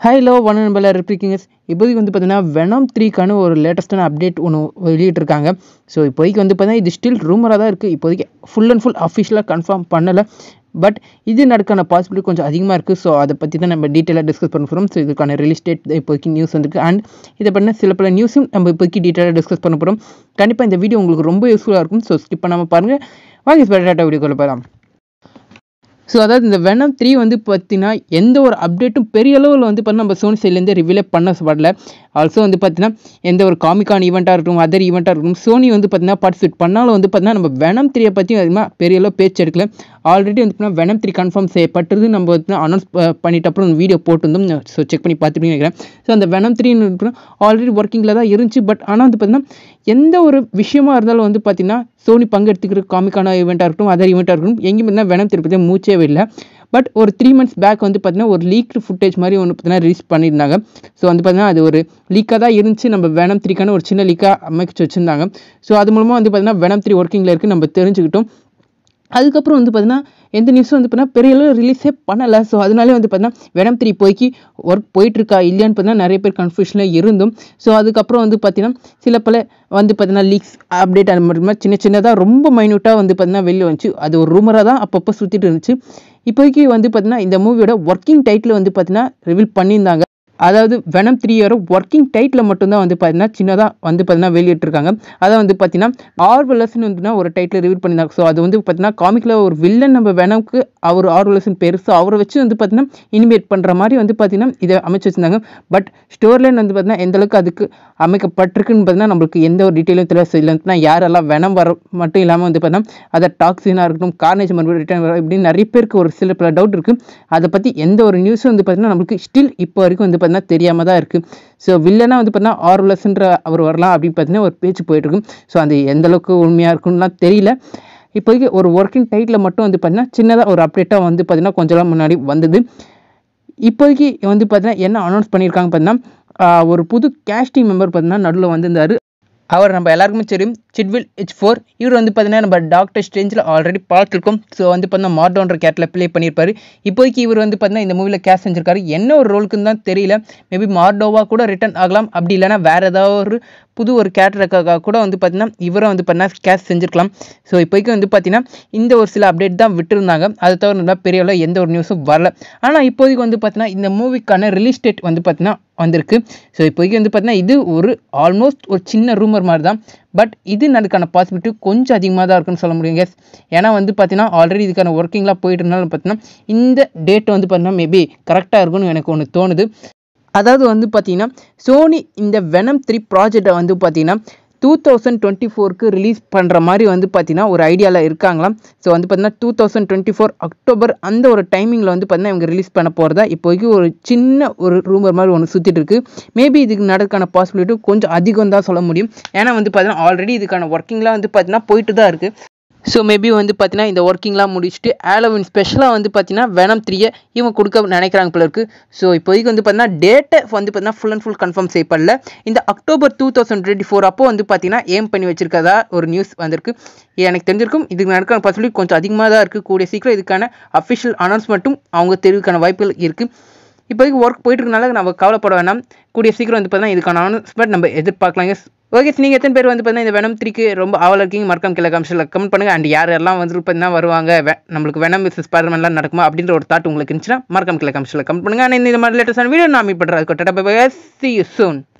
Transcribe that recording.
hello one நம்பரில் இருக்கீங்க இப்போதைக்கு வந்து பார்த்தீங்கன்னா வெனம் த்ரீக்கான ஒரு லேட்டஸ்ட்டான அப்டேட் ஒன்று வெளியிட்டிருக்காங்க ஸோ இப்போதைக்கு வந்து பார்த்தீங்கன்னா இது ஸ்டில் ரூமராக தான் இருக்குது இப்போதைக்கு ஃபுல் அண்ட் ஃபுல் அஃபிஷியலாக கன்ஃபார்ம் பண்ணலை பட் இது நடக்கான பாசிபிலிட்டி கொஞ்சம் அதிகமாக இருக்குது ஸோ அதை பற்றி தான் நம்ம டீட்டெயிலாக டிஸ்கஸ் பண்ண போகிறோம் ஸோ இதுக்கான ரிலீஸ் டேட் இப்போதைக்கு நியூஸ் வந்துருக்கு அண்ட் இதை பண்ண சில பல நியூஸும் நம்ம இப்போதைக்கு டீட்டெயிலாக டிஸ்கஸ் பண்ண போகிறோம் கண்டிப்பாக இந்த வீடியோ உங்களுக்கு ரொம்ப யூஸ்ஃபுல்லாக இருக்கும் ஸோ ஸ்கிப் பண்ணாமல் பாருங்கள் வாங்க ஸ்பெஷல் வீடியோக்குள்ள போகலாம் ஸோ அதாவது இந்த வெனம் த்ரீ வந்து பார்த்தீங்கன்னா எந்த ஒரு அப்டேட்டும் பெரிய அளவில் வந்து பார்த்தீங்கன்னா நம்ம சோனி சைட்லேருந்து ரிவீலே பண்ண படல ஆல்சோ வந்து பார்த்தீங்கன்னா எந்த ஒரு காமிக்கான ஈவெண்ட்டாக இருக்கட்டும் அதர் ஈவெண்ட்டாக இருக்கட்டும் சோனி வந்து பார்த்தீங்கன்னா பார்ட்டிசிபேட் பண்ணாலும் வந்து பார்த்தீங்கன்னா நம்ம வெனம் த்ரீயை பற்றி அதிகமாக பெரிய அளவு பேச்சு எடுக்கல ஆல்ரெடி வந்து பார்த்தீங்கன்னா வெனம் த்ரீ கன்ஃபார்ம் செய்யப்பட்டது நம்ம வந்து அனௌன்ஸ் பண்ணிட்ட அப்புறம் வீடியோ போட்டிருந்தோம் ஸோ செக் பண்ணி பார்த்துட்டு நினைக்கிறேன் ஸோ அந்த வெனம் த்ரீ ஆல்ரெடி ஒர்க்கிங்கில் தான் இருந்துச்சு பட் ஆனால் வந்து பார்த்தீங்கன்னா எந்த ஒரு விஷயமா இருந்தாலும் வந்து பார்த்தீங்கன்னா சோனி பங்கெடுத்துக்கிற காமிக்கான ஈவெண்ட்டாக இருக்கட்டும் அதர் ஈவெண்ட்டாக இருக்கட்டும் எங்கேயும் பார்த்தீங்கன்னா வெனம் த்ரீ பற்றி மூச்சே இல்லை பட் ஒரு த்ரீ மந்த்ஸ் பேக் வந்து பார்த்தீங்கன்னா ஒரு லீக் ஃபுட்டேஜ் மாதிரி ஒன்று பார்த்தீங்கன்னா ரிலீஸ் பண்ணியிருந்தாங்க ஸோ வந்து பார்த்தீங்கன்னா அது ஒரு லீக்காக தான் இருந்துச்சு நம்ம வெனம் த்ரீக்கான ஒரு சின்ன லீக்காக அமைச்சு வச்சுருந்தாங்க ஸோ அது மூலமாக வந்து பார்த்தீங்கன்னா வெனம் த்ரீ ஒர்க்கிங்கில் இருக்குது நம்ம தெரிஞ்சுக்கிட்டோம் அதுக்கப்புறம் வந்து பார்த்தீங்கன்னா எந்த நியூஸும் வந்து பார்த்தீங்கன்னா பெரிய அளவு ரிலீஸே பண்ணலை ஸோ அதனாலே வந்து பார்த்தீங்கன்னா வெனம் த்ரீ போய்க்கு ஒர்க் போயிட்டுருக்கா இல்லையான்னு பார்த்தீங்கன்னா நிறைய பேர் கன்ஃபியூஷனில் இருந்தும் ஸோ அதுக்கப்புறம் வந்து பார்த்தீங்கன்னா சில பல வந்து பார்த்தீங்கன்னா லீக்ஸ் அப்டேட் அந்த மாதிரி சின்ன சின்னதாக ரொம்ப மைன்யூட்டாக வந்து பார்த்தீங்கன்னா வெளியே வந்துச்சு அது ஒரு ரூமராக தான் அப்பப்போ சுற்றிட்டு இருந்துச்சு இப்போதைக்கு வந்து பார்த்தீங்கன்னா இந்த மூவியோட ஒர்க்கிங் டைட்டில் வந்து பார்த்தீங்கன்னா ரிவீல் பண்ணியிருந்தாங்க அதாவது வெனம் த்ரீயோட ஒர்க்கிங் டைட்டில் மட்டும்தான் வந்து பார்த்தீங்கன்னா சின்னதாக வந்து பார்த்தீங்கன்னா வெளியிட்டிருக்காங்க அதை வந்து பார்த்தீங்கன்னா ஆர்வலஸ்னு வந்து ஒரு டைட்டில் ரிவீல் பண்ணியிருந்தாங்க ஸோ அது வந்து பார்த்தீங்கன்னா காமிக்கில் ஒரு வில்லன் நம்ம வெனம்க்கு அவர் ஆர்வலஸ்னு பேர் ஸோ அவரை வச்சு வந்து பார்த்தீங்கன்னா இனிமேட் பண்ணுற மாதிரி வந்து பார்த்தீங்கன்னா இதை அமைச்சு வச்சிருந்தாங்க பட் ஸ்டோர்லைன் வந்து பார்த்தீங்கன்னா எந்த அளவுக்கு அதுக்கு அமைக்கப்பட்டிருக்குன்னு பார்த்தீங்கன்னா நம்மளுக்கு எந்த ஒரு டீட்டெயிலும் தெரியல ஸோ இல்லைன்னா யாரெல்லாம் வெனம் வர மட்டும் இல்லாமல் வந்து பார்த்தீங்கன்னா அதை டாக்ஸினாக இருக்கட்டும் கார்னேஜ் மறுபடியும் ரிட்டர்ன் வர இப்படின்னு நிறைய பேருக்கு ஒரு சில பல டவுட் இருக்குது அதை பற்றி எந்த ஒரு நியூஸும் வந்து பார்த்தீங்கன்னா நம்மளுக்கு ஸ்டில் இப்போ வரைக்கும் வந்து பார்த்தீங்கன்னா தெரியாமல் தான் இருக்குது ஸோ வில்லனாக வந்து பார்த்தீங்கன்னா ஆர்வலஸ்ன்ற அவர் வரலாம் அப்படின்னு பார்த்தீங்கன்னா ஒரு பேச்சு போயிட்டுருக்கும் ஸோ அது எந்த அளவுக்கு உண்மையாக இருக்குன்னுலாம் தெரியல இப்போதைக்கு ஒரு ஒர்க்கிங் டைட்டில் மட்டும் வந்து பார்த்தீங்கன்னா சின்னதாக ஒரு அப்டேட்டாக வந்து பார்த்தீங்கன்னா கொஞ்ச நாள் முன்னாடி வந்தது இப்போதைக்கு வந்து பார்த்தீங்கன்னா என்ன அனௌன்ஸ் பண்ணியிருக்காங்க பார்த்தீங்கன்னா ஒரு புது கேஷ் டீம் மெம்பர் பார்த்தீங்கன்னா நடுவில் வந்திருந்தார் அவர் நம்ம எல்லாருக்குமே தெரியும் சிட்வில் ஹெச் ஃபோர் இவர் வந்து பார்த்தீங்கன்னா நம்ம டாக்டர் ஸ்ட்ரேஞ்சில் ஆல்ரெடி பார்த்துருக்கோம் ஸோ வந்து பார்த்தீங்கன்னா மார்டோன்ற கேட்டில் ப்ளே பண்ணியிருப்பாரு இப்போதைக்கு இவர் வந்து பார்த்தீங்கன்னா இந்த மூவியில் கேஷ் செஞ்சிருக்காரு என்ன ஒரு ரோலுக்குன்னு தான் தெரியல மேபி மார்டோவா கூட ரிட்டர்ன் ஆகலாம் அப்படி இல்லைனா வேறு ஏதாவது ஒரு புது ஒரு கேரக்டருக்காக கூட வந்து பார்த்தீங்கன்னா இவரை வந்து பார்த்தீங்கன்னா கேஷ் செஞ்சுருக்கலாம் ஸோ இப்போதைக்கு வந்து பார்த்தீங்கன்னா இந்த ஒரு சில அப்டேட் தான் விட்டுருந்தாங்க அது தவிர நல்லா பெரிய அளவு எந்த ஒரு நியூஸும் வரல ஆனால் இப்போதைக்கு வந்து பார்த்தீங்கன்னா இந்த மூவிக்கான ரிலீஸ் டேட் வந்து பார்த்தீங்கன்னா வந்திருக்கு ஸோ இப்போதைக்கு வந்து பார்த்தீங்கன்னா இது ஒரு ஆல்மோஸ்ட் ஒரு சின்ன ரூமர் மாதிரி தான் பட் இது அதுக்கான பாசிபிலிட்டி கொஞ்சம் அதிகமாக தான் இருக்குன்னு சொல்ல முடியும் கேஸ் ஏன்னா வந்து பார்த்தீங்கன்னா ஆல்ரெடி இதுக்கான ஒர்க்கிங்லாம் போயிட்டு இருந்தாலும் பார்த்தீங்கன்னா இந்த டேட் வந்து பார்த்தீங்கன்னா மேபி கரெக்டாக இருக்கும்னு எனக்கு ஒன்று தோணுது அதாவது வந்து பார்த்தீங்கன்னா சோனி இந்த வெனம் த்ரீ ப்ராஜெக்டை வந்து பார்த்தீங்கன்னா டூ தௌசண்ட் டுவெண்ட்டி ஃபோருக்கு ரிலீஸ் பண்ணுற மாதிரி வந்து பார்த்தீங்கன்னா ஒரு ஐடியாவில் இருக்காங்களாம் ஸோ வந்து பார்த்தீங்கன்னா two thousand twenty four October அந்த ஒரு டைமிங்கில் வந்து பார்த்தீங்கன்னா இவங்க ரிலீஸ் பண்ண போகிறதா இப்போதைக்கு ஒரு சின்ன ஒரு ரூமர் மாதிரி ஒன்று சுற்றிட்டு இருக்கு மேபி இதுக்கு நடக்கான பாசிபிலிட்டி கொஞ்சம் அதிகம் தான் சொல்ல முடியும் ஏன்னா வந்து பார்த்தீங்கன்னா ஆல்ரெடி இதுக்கான ஒர்க்கிங்லாம் வந்து பார்த்தீங்கன்னா போயிட்டு தான் இருக்குது ஸோ மேபி வந்து பார்த்தீங்கன்னா இந்த ஒர்க்கிங்லாம் முடிச்சுட்டு ஆலோவின் ஸ்பெஷலாக வந்து பார்த்தீங்கன்னா வெனம் த்ரீயை இவங்க கொடுக்க நினைக்கிறாங்க போல இருக்குது ஸோ இப்போதைக்கு வந்து பார்த்தீங்கன்னா டேட்டை வந்து பார்த்தீங்கன்னா ஃபுல் அண்ட் ஃபுல் கன்ஃபார்ம் செய்யப்படல இந்த October two thousand twenty four அப்போ வந்து பார்த்தீங்கன்னா ஏம் பண்ணி வச்சிருக்கதா ஒரு நியூஸ் வந்திருக்கு எனக்கு தெரிஞ்சிருக்கும் இதுக்கு நடக்கிற பாசிபிலிட்டி கொஞ்சம் அதிகமாக தான் இருக்குது கூடிய சீக்கிரம் இதுக்கான அஃபிஷியல் அனௌன்ஸ்மெண்ட்டும் அவங்க தெரிவிக்கான வாய்ப்புகள் இருக்குது இப்போதைக்கு ஒர்க் போயிட்டு இருக்கனால நம்ம கவலைப்பட வேணாம் கூடிய சீக்கிரம் வந்து பார்த்தீங்கன்னா இதுக்கான அனௌன்ஸ்மெண்ட் நம்ம எதிர்பார்க்கலாம் ஓகே நீங்கள் எத்தனை பேர் வந்து பார்த்தீங்கன்னா இந்த வெனம் த்ரீக்கு ரொம்ப ஆவலாக இருக்கீங்க மறக்காம கீழே கமெண்ட்ஸில் கமெண்ட் பண்ணுங்கள் அண்ட் யார் எல்லாம் வந்து பார்த்தீங்கன்னா வருவாங்க நம்மளுக்கு வெனம் மிஸ் ஸ்பைடர்மேன்லாம் நடக்குமா அப்படின்ற ஒரு தாட் உங்களுக்கு இருந்துச்சுன்னா மறக்காம கீழே கமெண்ட்ஸில் கமெண்ட் பண்ணுங்கள் அண்ட் இந்த மாதிரி லேட்டஸ்டான வீடியோ நான் மீட் பண்ணுறேன் அதுக்கு சி யூ சூன்